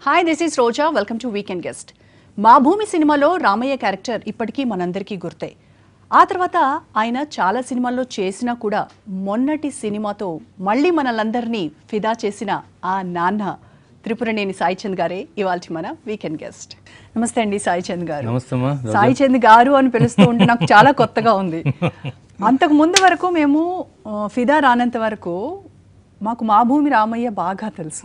Hi this is Roja welcome to weekend guest Maa Bhoomi సినిమాలో Ramayya character ఇప్పటికీ మనందరికీ గుర్తే ఆ తర్వాత ఆయన చాలా సినిమాల్లో చేసినా కూడా మొన్నటి సినిమాతో మళ్ళీ మనలందరినీ ఫిదా చేసిన ఆ నాన్న త్రిపురనేని సాయి చంద్ గారే ఇవాళ మన వీకెండ్ గెస్ట్ నమస్తే అండి సాయి చంద్ గారు నమస్తే అమ్మా రోజా. సాయి చంద్ గారు అని పిలుస్తూ ఉంటే నాకు చాలా కొత్తగా ఉంది అంతకు ముందు వరకు మేము ఆ, ఫిదా రానంత వరకు మాకు మా భూమి రామయ్య బాగా తెలుసు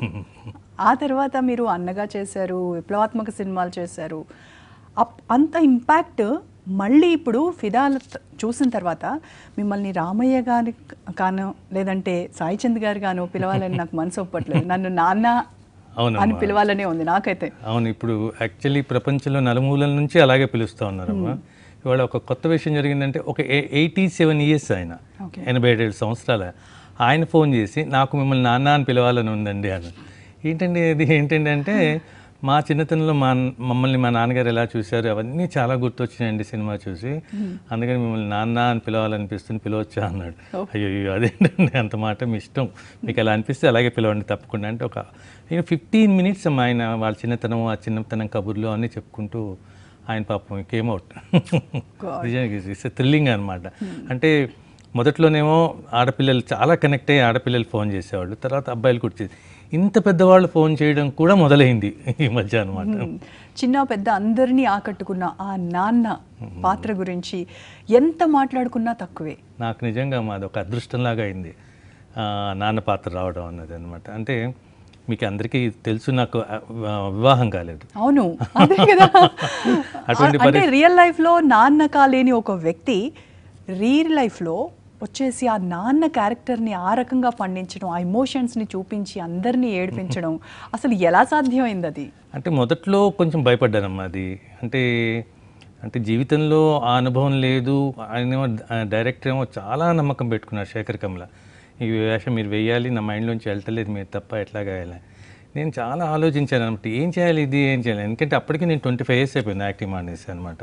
ఆ తర్వాత మీరు అన్నగా చేశారు విప్లవాత్మక సినిమాలు చేశారు అప్- అంత ఇంపాక్ట్ మళ్ళీ ఇప్పుడు ఫిదా చూసిన తర్వాత మిమ్మల్ని రామయ్య గారి కానో లేదంటే సాయి చంద్ గారు గానో పిలవాలని నాకు మనసు ఒప్పట్లేదు నన్ను నాన్న అవునమ్మా. అని పిలవాలనే ఉంది నాకైతే అవును ఇప్పుడు యాక్చువల్లీ ప్రపంచంలో నలుమూలల నుంచి అలాగే పిలుస్తూ ఉన్నారమ్మా ఇవాళ ఒక కొత్త విషయం జరిగిందంటే ఒక ఎయిటీ సెవెన్ ఇయర్స్ ఆయన Okay. ఎనభై ఏడు సంవత్సరాల ఆయన ఫోన్ చేసి నాకు మిమ్మల్ని నాన్న అని పిలవాలని ఉందండి అని ఏంటండి ఇది ఏంటండి అంటే మా చిన్నతనంలో మా మమ్మల్ని మా నాన్నగారు ఎలా చూశారు అవన్నీ చాలా గుర్తొచ్చినాయండి సినిమా చూసి అందుకని మిమ్మల్ని నాన్న అని పిలవాలనిపిస్తుంది పిలవచ్చా అన్నాడు అయ్యో అయ్యో, అదేంటండి అంత మాట మీ ఇష్టం మీకు అలా అనిపిస్తే అలాగే పిలవండి తప్పకుండా అంటే ఒక నేను ఫిఫ్టీన్ మినిట్స్ ఆయన వాళ్ళ చిన్నతనం ఆ చిన్నతనం కబుర్లు అన్నీ చెప్పుకుంటూ ఆయన పాపం కేమ్ అవుట్ నిజానికి ఇట్స్ థ్రిల్లింగ్ అనమాట అంటే మొదట్లోనేమో ఆడపిల్లలు చాలా కనెక్ట్ అయ్యి ఆడపిల్లలు ఫోన్ చేసేవాళ్ళు తర్వాత అబ్బాయిలు కూడా చేసి ఇంత పెద్దవాళ్ళు ఫోన్ చేయడం కూడా మొదలైంది ఈ మధ్య అనమాట చిన్న పెద్ద అందరినీ ఆకట్టుకున్న ఆ నాన్న పాత్ర గురించి ఎంత మాట్లాడుకున్నా తక్కువే నాకు నిజంగా మాది ఒక అదృష్టంలాగా అయింది ఆ, నాన్న పాత్ర రావడం అన్నది అనమాట అంటే మీకు అందరికీ తెలుసు నాకు ఆ, వివాహం కాలేదు అవును అదే కదా అటువంటి అంటే రియల్ లైఫ్ లో నాన్న కాలేని ఒక వ్యక్తి రియల్ లైఫ్ లో వచ్చేసి ఆ నాన్న క్యారెక్టర్ ని ఆ రకంగా పండించడం ఆ ఎమోషన్స్ ని చూపించి అందరినీ ఏడిపించడం అసలు ఎలా సాధ్యమైంది అది అంటే మొదట్లో కొంచెం భయపడ్డానమ్మా అది అంటే అంటే జీవితంలో ఆ అనుభవం లేదు ఆయనేమో డైరెక్టర్ ఏమో చాలా నమ్మకం పెట్టుకున్నారు శేఖర్ కమల ఈ వేషం మీరు వేయాలి నా మైండ్లోంచి వెళ్తలేదు మీరు తప్ప ఎట్లా గాయాలి నేను చాలా ఆలోచించాను అనమాట ఏం చేయాలి ఇది ఏం చేయాలి ఎందుకంటే అప్పటికి నేను ట్వంటీ ఫైవ్ ఇయర్స్ అయిపోయింది యాక్టింగ్ మానేసి అనమాట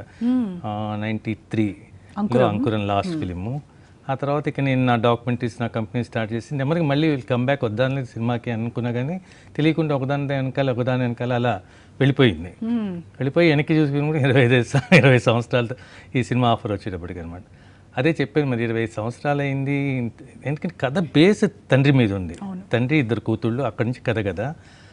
ninety three Ankuram last film ఆ తర్వాత ఇక నేను నా డాక్యుమెంటరీస్ నా కంపెనీ స్టార్ట్ చేసి నెమ్మదిగా మళ్ళీ కమ్ బ్యాక్ వద్దాని సినిమాకి అనుకున్నా కానీ తెలియకుండా ఒకదాని వెనకాల ఒకదాని వెనకాల అలా వెళ్ళిపోయింది వెళ్ళిపోయి వెనక్కి చూసుకుని కూడా ఇరవై ఐదు స- ఇరవై సంవత్సరాలతో ఈ సినిమా ఆఫర్ వచ్చేటప్పటికి అనమాట అదే చెప్పాను మరి ఇరవై ఐదు సంవత్సరాలు అయింది ఎందుకంటే కథ బేస్ తండ్రి మీద ఉంది తండ్రి ఇద్దరు కూతుళ్ళు అక్కడి నుంచి కథ కదా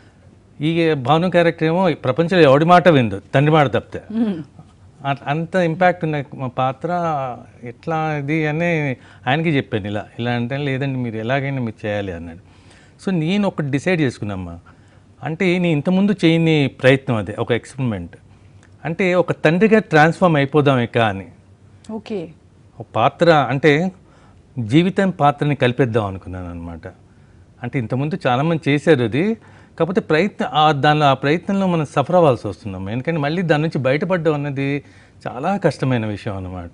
ఈ భాను క్యారెక్టర్ ఏమో ఈ ప్రపంచంలో ఎవడి మాట విందు తండ్రి మాట తప్పితే అట్- అంత ఇంపాక్ట్ ఉన్న మా పాత్ర ఎట్లా ఇది అని ఆయనకి చెప్పాను ఇలా ఇలా అంటే లేదండి మీరు ఎలాగైనా మీరు చేయాలి అన్నాడు సో నేను ఒకటి డిసైడ్ చేసుకున్నామ్మా అంటే నేను ఇంతకుముందు చేయని ప్రయత్నం అదే ఒక ఎక్స్పెరిమెంట్ అంటే ఒక తండ్రిగా ట్రాన్స్ఫార్మ్ అయిపోదాం ఇక అని ఓకే ఒక పాత్ర అంటే జీవితం పాత్రని కలిపేద్దాం అనుకున్నాను అనమాట అంటే ఇంతకుముందు చాలామంది చేశారు అది కాకపోతే ప్రయత్నం ఆ దానిలో ఆ ప్రయత్నంలో మనం సఫర్ అవ్వాల్సి వస్తున్నాం ఎందుకంటే మళ్ళీ దాని నుంచి బయటపడడం అన్నది చాలా కష్టమైన విషయం అన్నమాట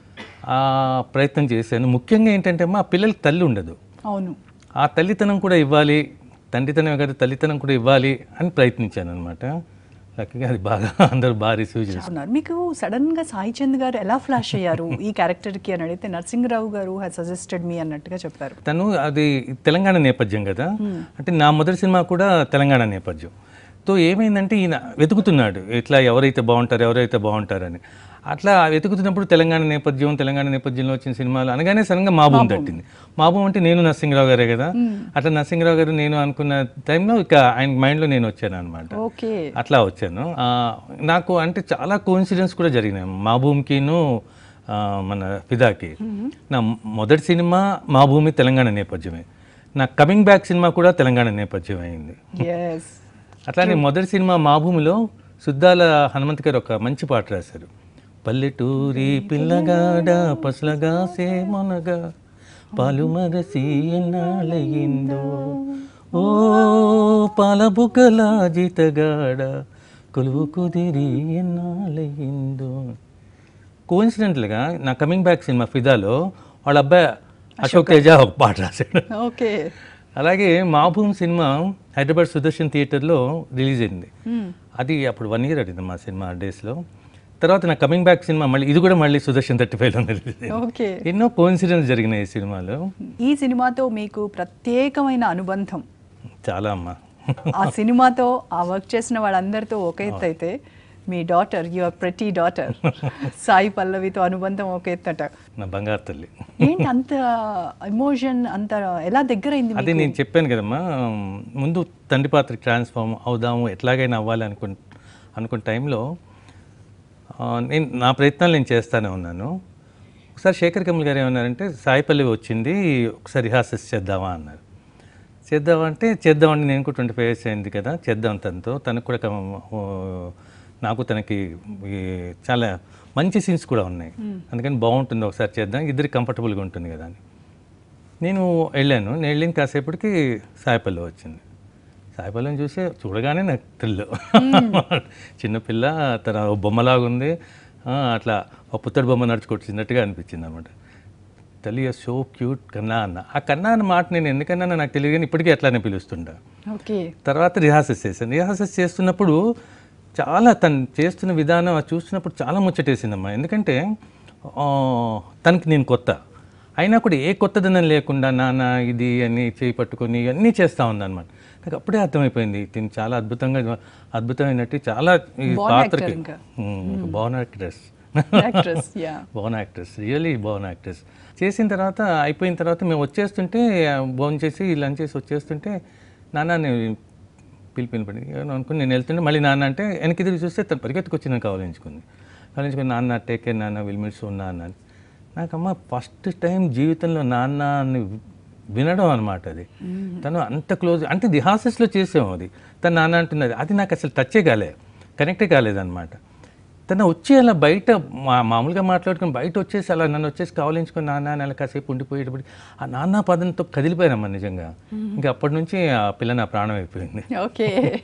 ఆ ప్రయత్నం చేశాను ముఖ్యంగా ఏంటంటే మా పిల్లలకి తల్లి ఉండదు అవును ఆ తల్లితనం కూడా ఇవ్వాలి తండ్రితనం కాదు తల్లితనం కూడా ఇవ్వాలి అని ప్రయత్నించాను అనమాట లక్కీగా అది బాగా అందరూ బాగా రిసీవ్ చేశారు ఉన్నారు మీకు సడన్ గా సాయి చంద్ గారు ఎలా ఫ్లాష్ అయ్యారు ఈ క్యారెక్టర్ కి అని అడిగితే నరసింహరావు గారు హ్యాస్ సజెస్టెడ్ మీ అన్నట్టుగా చెప్పారు తను అది తెలంగాణ నేపథ్యం కదా అంటే నా మొదటి సినిమా కూడా తెలంగాణ నేపథ్యం తో ఏమైందంటే ఈయన వెతుకుతున్నాడు ఇట్లా ఎవరైతే బాగుంటారు ఎవరైతే బాగుంటారని అట్లా వెతుకుతున్నప్పుడు తెలంగాణ నేపథ్యం తెలంగాణ నేపథ్యంలో వచ్చిన సినిమాలు అనగానే సడన్గా మాబూమ్ తట్టింది మాబూమ్ అంటే నేను నరసింహరావు గారే కదా అట్లా నరసింహరావు గారు నేను అనుకున్న టైంలో ఇక ఆయన మైండ్లో నేను వచ్చాను అనమాట ఓకే అట్లా వచ్చాను ఆ, నాకు అంటే చాలా కోఇన్సిడెన్స్ కూడా జరిగినాయి మా భూమికిను ఆ, మన ఫిదాకి నా మొదటి సినిమా మా భూమి తెలంగాణ నేపథ్యమే నా కమింగ్ బ్యాక్ సినిమా కూడా తెలంగాణ నేపథ్యం అయింది ఎస్ అట్లానే మొదటి సినిమా మా భూమిలో సుద్దాల హనుమంత్ గారు ఒక మంచి పాట రాశారు పల్లెటూరి పిల్లగాడ పసలగా సేమొనగా పాలు మరసి ఎన్నాళ్ళయిందో ఓ పాలబుగ్గల జీతగాడ కొలువు కుదిరి ఎన్నాళ్ళయిందో కోఇన్సిడెంటల్గా నా కమింగ్ బ్యాక్ సినిమా ఫిదాలో వాళ్ళ అబ్బాయి అశోక్ తేజ ఒక పాట రాశాడు ఓకే అలాగే మా భూమి సినిమా హైదరాబాద్ సుదర్శన్ థియేటర్లో రిలీజ్ అయింది అది అప్పుడు వన్ ఇయర్ అడిగింది మా సినిమా డేస్లో తర్వాత నా కమింగ్ బ్యాక్ సినిమా మళ్ళీ ఇది కూడా మళ్ళీ సుదర్శన్ థర్టీ ఫైవ్లో రిలీజ్ అయింది ఓకే ఎన్నో కోఇన్సిడెన్స్ జరిగినాయి ఈ సినిమాలో ఈ సినిమాతో మీకు ప్రత్యేకమైన అనుబంధం చాలా అమ్మా ఆ సినిమాతో ఆ వర్క్ చేసిన వాళ్ళందరితో ఒక ఎత్తు అయితే మీ డాటర్ యువర్ ప్రతి డాటర్ సాయి పల్లవితో అనుబంధం ఒక ఎత్తట నా బంగారు తల్లి ఏంటి అంత ఎమోషన్ అంత ఎలా దగ్గరైంది అదే నేను చెప్పాను కదమ్మా ముందు తండ్రి పాత్ర ట్రాన్స్ఫార్మ్ అవుదాము ఎట్లాగైనా అవ్వాలి అనుకు అనుకున్న టైంలో ఆ, నేను నా ప్రయత్నాలు నేను చేస్తానే ఉన్నాను ఒకసారి శేఖర్ కమల్ గారు ఏమన్నారంటే సాయిపల్లి వచ్చింది ఒకసారి రిహార్సల్స్ చేద్దామా అన్నారు చేద్దామా అంటే చేద్దామండి నేను కూడా ట్వంటీ ఫైవ్ ఇయర్స్ అయింది కదా చేద్దాం తనతో తనకు కూడా కమ- ఓ, నాకు తనకి ఈ చాలా మంచి సీన్స్ కూడా ఉన్నాయి అందుకని బాగుంటుంది ఒకసారి చేద్దాం ఇద్దరికి కంఫర్టబుల్గా ఉంటుంది కదా అని నేను వెళ్ళాను నేను వెళ్ళిన కాసేపటికి సాయిపల్లి వచ్చింది సాయిపల్లిని చూసి చూడగానే నాకు థ్రిల్ చిన్నపిల్ల తన ఓ బొమ్మలాగా ఉంది ఆ, అట్లా ఒక పుత్తడి బొమ్మ నడుచుకొచ్చినట్టుగా అనిపించింది అనమాట తల్లి సో క్యూట్ కన్నా అన్న ఆ కన్నా అన్న మాట నేను ఎందుకన్నా నాకు తెలియదు కానీ ఇప్పటికీ అట్లానే పిలుస్తుంటా ఓకే తర్వాత రిహార్సల్స్ చేశాను రిహార్సల్స్ చేస్తున్నప్పుడు చాలా తను చేస్తున్న విధానం అది చూస్తున్నప్పుడు చాలా ముచ్చటేసిందమ్మా ఎందుకంటే ఆ, తనకి నేను కొత్త అయినా కూడా ఏ కొత్తదనం లేకుండా నాన్న ఇది అని చేయి పట్టుకొని అన్నీ చేస్తూ ఉందన్నమాట నాకు అప్పుడే అర్థమైపోయింది తిని చాలా అద్భుతంగా అద్భుతమైనట్టు చాలా ఈ Born పాత్రకి actor ఇంకా. బాగున్న actress actress yeah born actors really born actors చేసిన తర్వాత అయిపోయిన తర్వాత మేము వచ్చేస్తుంటే బోన్ చేసి లంచ్ చేసి వచ్చేస్తుంటే నాన్న నేను పిలిపిన పడి అనుకుని నేను వెళ్తుంటే మళ్ళీ నాన్న అంటే వెనక్కి తిరిగి చూస్తే తను పరిగెత్తుకొచ్చి నాకు కావాలించుకుంది కావాలించుకుని నాన్న టేక్ కేర్ నాన్న విల్ మిట్స్ నాన్న అని నాకమ్మ ఫస్ట్ టైం జీవితంలో నాన్న అని వినడం అనమాట అది తను అంత క్లోజ్ అంటే దిహాసెస్లో చేసాము అది తను నాన్న అంటున్నది అది నాకు అసలు టచ్చే కాలే కనెక్టే కాలేదన్నమాట తను వచ్చి అలా బయట మా మామూలుగా మాట్లాడుకుని బయట వచ్చేసి అలా నన్ను వచ్చేసి కావలించుకొని నాన్న అని అలా కాసేపు ఉండిపోయేటప్పుడు ఆ నాన్న పదంతో కదిలిపోయానమ్మా నిజంగా ఇంకా అప్పటి నుంచి ఆ పిల్ల నా ప్రాణం అయిపోయింది ఓకే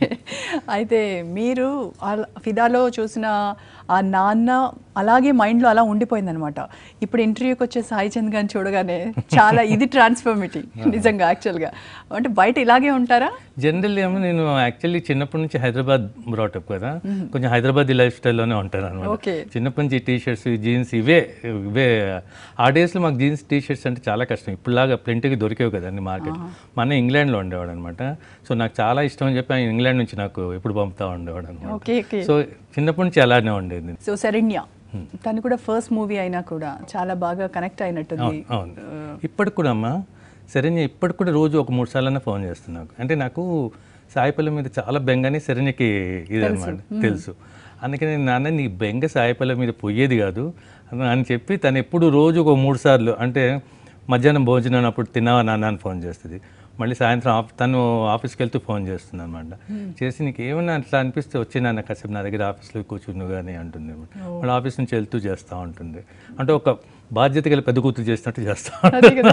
అయితే మీరు అల- ఫిదాలో చూసిన ఆ నాన్న అలాగే మైండ్లో అలా ఉండిపోయిందనమాట ఇప్పుడు ఇంటర్వ్యూకి వచ్చే సాయి చంద్ గారిని చూడగానే చాలా ఇది ట్రాన్స్ఫర్మిటీ నిజంగా యాక్చువల్గా అంటే బయట ఇలాగే ఉంటారా జనరల్ ఏమో నేను యాక్చువల్లీ చిన్నప్పటి నుంచి హైదరాబాద్ బ్రాటప్ కదా కొంచెం హైదరాబాద్ లైఫ్ స్టైల్లోనే ఉంటాను అనమాట ఓకే చిన్నప్పటి నుంచి టీ షర్ట్స్ జీన్స్ ఇవే ఇవే ఆ డేస్లో మాకు జీన్స్ టీ షర్ట్స్ అంటే చాలా కష్టం ఇప్పుడులాగా ప్రింట్కి దొరికేవి కదండి మార్కెట్ మన ఇంగ్లాండ్లో ఉండేవాడు అనమాట సో నాకు చాలా ఇష్టం అని చెప్పి ఆయన ఇంగ్లాండ్ నుంచి నాకు ఎప్పుడు పంపుతా ఉండేవాడు అనమాట ఓకే ఓకే సో చిన్నప్పటి నుంచి అలానే ఉండేది సో శరణ్య తను కూడా ఫస్ట్ మూవీ అయినా కూడా చాలా బాగా కనెక్ట్ అయినట్టుంది అవును ఇప్పటికి కూడా అమ్మా శరణ్య ఇప్పటికి కూడా రోజు ఒక మూడు సార్లన్నా ఫోన్ చేస్తుంది నాకు అంటే నాకు సాయిపల్లి మీద చాలా బెంగని శరణ్యకి ఇదన్నమాట తెలుసు అందుకని నేను, నాన్న నీ బెంగ సాయిపల్లి మీద పోయేది కాదు అని- అని చెప్పి తను ఎప్పుడు రోజు ఒక మూడు సార్లు అంటే మధ్యాహ్నం భోజనం అప్పుడు తిన్నావా నాన్న అని ఫోన్ చేస్తుంది మళ్ళీ సాయంత్రం ఆఫ్ తను ఆఫీస్కి వెళ్తూ ఫోన్ చేస్తుంది అనమాట చేసి నీకు ఏమన్నా అట్లా అనిపిస్తే వచ్చి నాన్న కాసేపు నా దగ్గర ఆఫీస్లో కూర్చును కానీ అంటుంది మళ్ళీ ఆఫీస్ నుంచి వెళ్తూ చేస్తూ ఉంటుంది అంటే ఒక బాధ్యత గల పెద్ద కూతురు చేసినట్టు చేస్తా అదే కదా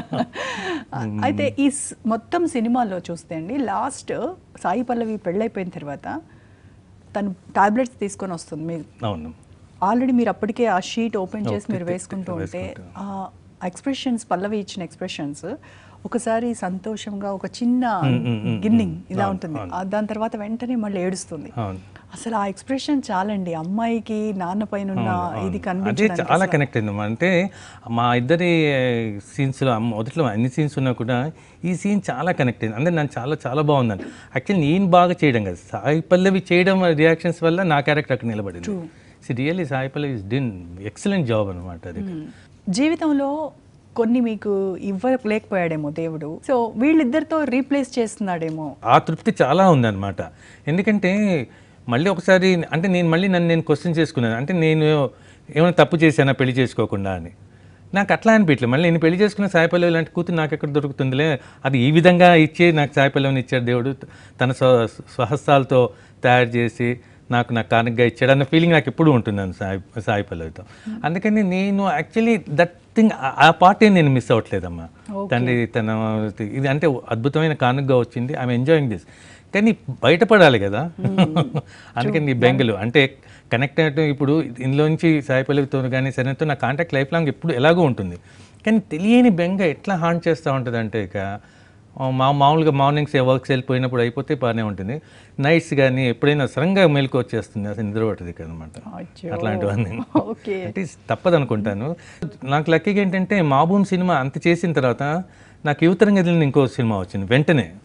అయితే ఈ స్- మొత్తం సినిమాలో చూస్తే అండి లాస్ట్ సాయి పల్లవి పెళ్ళైపోయిన తర్వాత తను టాబ్లెట్స్ తీసుకొని వస్తుంది మీరు అవును ఆల్రెడీ మీరు అప్పటికే ఆ షీట్ ఓపెన్ చేసి మీరు వేసుకుంటూ ఉంటే ఆ ఎక్స్ప్రెషన్స్ పల్లవి ఇచ్చిన ఎక్స్ప్రెషన్స్ ఒకసారి సంతోషంగా ఒక చిన్న గిన్నింగ్ ఇలా ఉంటుంది ఆ దాని తర్వాత వెంటనే మళ్ళీ ఏడుస్తుంది అవును అసలు ఆ ఎక్స్ప్రెషన్ చాలండి అమ్మాయికి నాన్న పైన ఉన్న ఇది అదే కనిపించడానికి చాలా కనెక్ట్ అయిందమ్మా అంటే మా ఇద్దరి సీన్స్లో మొదట్లో అన్ని సీన్స్ ఉన్నా కూడా ఈ సీన్ చాలా కనెక్ట్ అయింది అంటే నాకు చాలా చాలా బాగుందని యాక్చువల్లీ నేను బాగా చేయడం కదా సాయి పల్లవి చేయడం రియాక్షన్స్ వల్ల నా క్యారెక్టర్ అక్కడ నిలబడింది see really Sai Pallavi is done excellent job అనమాట అది జీవితంలో కొన్ని మీకు ఇవ్వలేకపోయాడేమో దేవుడు సో వీళ్ళిద్దరితో రీప్లేస్ చేస్తున్నాడేమో ఆ తృప్తి చాలా ఉందన్నమాట ఎందుకంటే మళ్ళీ ఒకసారి అంటే నేను మళ్ళీ నన్ను నేను క్వశ్చన్ చేసుకున్నాను అంటే నేను ఏమైనా తప్పు చేశానా పెళ్లి చేసుకోకుండా అని నాకు అట్లా అనిపించలేదు మళ్ళీ నేను పెళ్లి చేసుకున్న సాయిపల్లవి లాంటి కూతురు నాకు ఎక్కడ దొరుకుతుందిలే అది ఈ విధంగా ఇచ్చే నాకు సాయిపల్లవిని ఇచ్చాడు దేవుడు తన స్వ స్వహస్తాలతో తయారు చేసి నాకు నాకు కానుకగా ఇచ్చాడు అన్న ఫీలింగ్ నాకు ఎప్పుడు ఉంటున్నాను సాయి సాయి పల్లవితో అందుకని నేను యాక్చువల్లీ దట్ థింగ్ ఆ పార్టీ నేను మిస్ అవ్వట్లేదమ్మా తండ్రి తన ఇది అంటే అద్భుతమైన కానుకగా వచ్చింది ఐఎమ్ ఎంజాయింగ్ దిస్ కానీ బయటపడాలి కదా అందుకని నీ బెంగలు అంటే కనెక్ట్ అయినట్టు ఇప్పుడు ఇందులోంచి సాయి పల్లవితో కానీ సరేతో నా కాంటాక్ట్ లైఫ్ లాంగ్ ఎప్పుడు ఎలాగో ఉంటుంది కానీ తెలియని బెంగ ఎట్లా హాంట్ చేస్తూ ఉంటుంది అంటే ఇక ఆ, మా మామూలుగా మార్నింగ్స్ వర్క్స్ వెళ్ళిపోయినప్పుడు అయిపోతే బాగానే ఉంటుంది నైట్స్ కానీ ఎప్పుడైనా సడన్గా మెలకు వచ్చేస్తుంది అసలు నిద్ర పట్టదు అనమాట అయ్యో. అట్లాంటివన్నీ ఓకే అంటే తప్పదు అనుకుంటాను నాకు లక్కీగా ఏంటంటే మా భూమి సినిమా అంత చేసిన తర్వాత నాకు యువతరం గదిలిన ఇంకో సినిమా వచ్చింది వెంటనే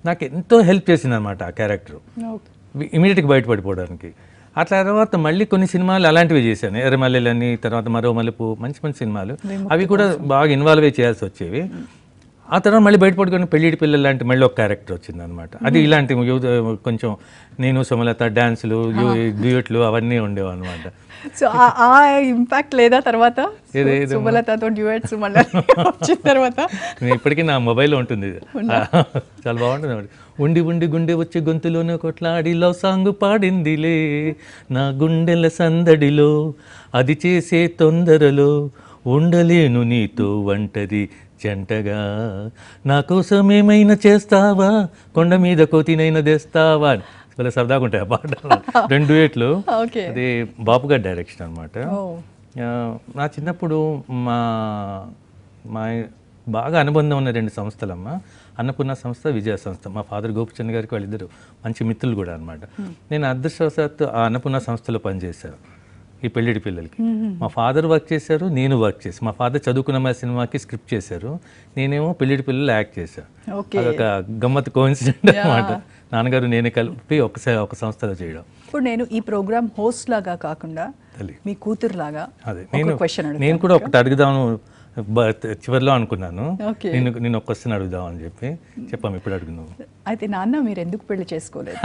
నాకు ఎంతో హెల్ప్ చేసింది అనమాట ఆ క్యారెక్టర్ ఇమీడియట్గా బయటపడిపోవడానికి అట్లా తర్వాత మళ్ళీ కొన్ని సినిమాలు అలాంటివి చేశాను ఎర్రమల్లెలని తర్వాత మరో మలుపు మంచి మంచి సినిమాలు అవి కూడా బాగా ఇన్వాల్వ్ అయ్యి చేయాల్సి వచ్చేవి ఆ తర్వాత మళ్ళీ బయటపడుకొని పెళ్ళిడి పిల్లలు లాంటి మళ్ళీ ఒక క్యారెక్టర్ వచ్చింది అనమాట అది ఇలాంటి యువత కొంచెం నేను సుమలత డ్యాన్సులు డ్యూయట్లు అవన్నీ ఉండేవి అనమాట సో ఆ ఇంపాక్ట్ లేదా తర్వాత ఏది- ఏది సుమలతతో డ్యూయట్స్ మళ్ళీ వచ్చిన తర్వాత నేను ఇప్పటికీ నా మొబైల్లో ఉంటుంది ఇది. చాలా బాగుంటుంది అన్నమాట. ఉండి ఉండి గుండె వచ్చి గొంతులోనే కొట్లాడి లవ్ సాంగ్ పాడిందిలే నా గుండెల సందడిలో అది చేసే తొందరలో ఉండలేను నీతో ఒంటరి జంటగా నా కోసం ఏమైనా చేస్తావా కొండ మీద కోతినైనా తెస్తావా చాలా సరదాగా ఉంటాయి ఆ పాట రెండు ఏట్లు ఓకే అది బాపు గారి డైరెక్షన్ అనమాట ఓ ఆ, నా చిన్నప్పుడు మా మా బాగా అనుబంధం ఉన్న రెండు సంస్థలమ్మ అన్నపూర్ణ సంస్థ విజయ సంస్థ మా ఫాదర్ గోపిచంద్ గారికి వాళ్ళిద్దరు మంచి మిత్రులు కూడా అనమాట నేను అదృష్టవశాత్తు ఆ అన్నపూర్ణ సంస్థలో పనిచేశాను ఈ పెళ్ళిడి పిల్లలకి మా ఫాదర్ వర్క్ చేశారు నేను వర్క్ చేశాను మా ఫాదర్ చదువుకున్న మా సినిమాకి స్క్రిప్ట్ చేశారు నేనేమో పెళ్ళిడి పిల్లలు యాక్ట్ చేశాను ఓకే అదొక గమ్మత్ కోయిన్సిడెంట్ అనమాట నాన్నగారు నేను కలిపి ఒకసారి ఒక సంస్థలో చేయడం ఇప్పుడు నేను ఈ ప్రోగ్రామ్ హోస్ట్ లాగా కాకుండా తల్లి మీ కూతురు లాగా అదే ఒక నేను క్వశ్చన్ అడుగుతాను నేను కూడా ఒకటి అడుగుదాము బ- చివరిలో అనుకున్నాను ఓకే నేను నేను ఒక క్వశ్చన్ అడుగుదాం అని చెప్పి చెప్పాము ఇప్పుడు అడుగుదాం అయితే నాన్న మీరు ఎందుకు పెళ్లి చేసుకోలేదు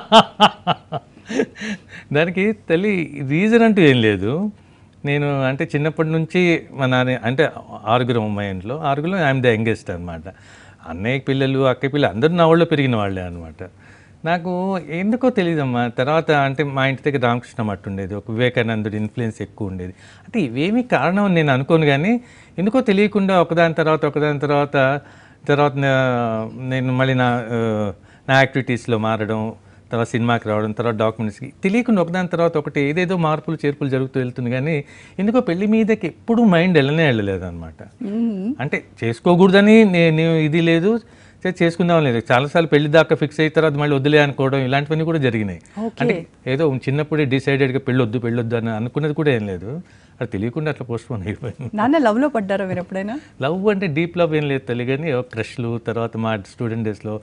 దానికి తల్లి రీజన్ అంటూ ఏం లేదు నేను అంటే చిన్నప్పటి నుంచి మా నాన్న అంటే ఆరుగురు మా ఇంట్లో ఆరుగురు ఐఎమ్ ద యంగెస్ట్ అనమాట అన్నయ్య పిల్లలు అక్కయ్య పిల్లలు అందరూ నా వాళ్ళు పెరిగిన వాళ్ళే అనమాట నాకు ఎందుకో తెలియదమ్మా తర్వాత అంటే మా ఇంటి దగ్గర రామకృష్ణ మట్టు ఉండేది ఒక వివేకానందుడి ఇన్ఫ్లుయెన్స్ ఎక్కువ ఉండేది అంటే ఇవేమీ కారణం అని నేను అనుకోను కానీ ఎందుకో తెలియకుండా ఒకదాని తర్వాత ఒకదాని తర్వాత తర్వాత నా- నేను మళ్ళీ నా ఆ, నా యాక్టివిటీస్లో మారడం తర్వాత సినిమాకి రావడం తర్వాత డాక్యుమెంట్స్కి తెలియకుండా ఒకదాని తర్వాత ఒకటి ఏదేదో మార్పులు చేర్పులు జరుగుతూ వెళ్తుంది కానీ ఎందుకో పెళ్లి మీదకి ఎప్పుడు మైండ్ వెళ్ళనే వెళ్ళలేదు అనమాట అంటే చేసుకోకూడదని నేను ఇది లేదు చే- చేసుకుందాం లేదు చాలాసార్లు పెళ్లి దాకా ఫిక్స్ అయిన తర్వాత మళ్ళీ వద్దులే అనుకోవడం ఇలాంటివన్నీ కూడా జరిగినాయి అంటే ఏదో చిన్నప్పుడే డిసైడెడ్గా పెళ్ళొద్దు పెళ్ళొద్దు అని అనుకున్నది కూడా ఏం లేదు అది తెలియకుండా అట్లా పోస్ట్ పోన్ అయిపోయింది నాన్న లవ్ లో పడ్డారా మీరు ఎప్పుడైనా లవ్ అంటే డీప్ లవ్ ఏం లేదు తల్లి కానీ క్రష్లు తర్వాత మా స్టూడెంట్ డేస్లో